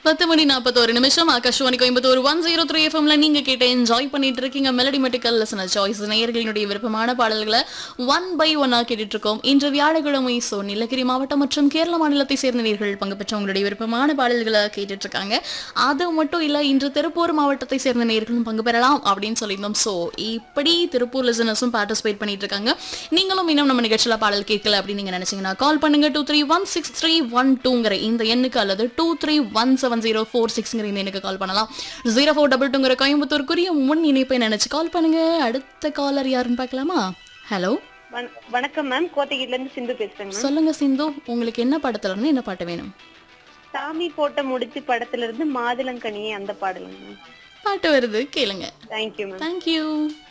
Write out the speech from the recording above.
பத்து மணி நாற்பத்தோரு நிமிஷம் Akashvani Coimbatore one zero three எஃப்எம்ல நீங்க கேட்ட என்ஜாய் பண்ணிட்டு இருக்கீங்க மெலடி மெட்டிக்கல் லெசனர் சாய்ஸ் நேயர்களினுடைய விருப்பமான பாடல்களை ஒன் பை ஒன்னா கேட்டுட்டு இருக்கோம் இன்று வியாழக்கிழமை சோ நீலகிரி மாவட்டம் மற்றும் கேரள மாநிலத்தை சேர்ந்த நேர்கள் பங்கு பெற்ற உங்களுடைய விருப்பமான பாடல்களை கேட்டுட்டு இருக்காங்க அது மட்டும் இல்ல இன்று திருப்பூர் மாவட்டத்தை சேர்ந்த நேர்களும் பங்கு பெறலாம் அப்படின்னு சொல்லியிருந்தோம் சோ இப்படி திருப்பூர் லிசனர்ஸும் பார்ட்டிசிபேட் பண்ணிட்டு இருக்காங்க நீங்களும் இன்னும் நம்ம நிகழ்ச்சியில பாடல் கேட்கல அப்படின்னு நீங்க நினைச்சீங்கன்னா கால் பண்ணுங்க two three one six three one டூங்கிற இந்த எண்ணுக்கு அல்லது two three one seven zero four சிக்ஸ்ங்கிற இந்த எண்ணுக்கு கால் பண்ணலாம் ஜீரோ ஃபோர் டபுள் டூங்கிற கோயம்புத்தூருக்குரிய முன் இணைப்பை நினைச்சு கால் பண்ணுங்க அடுத்த காலர் யாருன்னு பார்க்கலாமா ஹலோ வண- வணக்கம் மேம் கோத்தகிரில இருந்து சிந்து பேசுறேன் மேம் சொல்லுங்க சிந்து உங்களுக்கு என்ன படத்துல இருந்து என்ன பாட்டு வேணும் சாமி போட்ட முடிச்சு படத்துல இருந்து மாதுளங்கனியே அந்த பாடலுங்க மேம் பாட்டு வருது கேளுங்க தேங்க்யூ மேம் தேங்க்யூ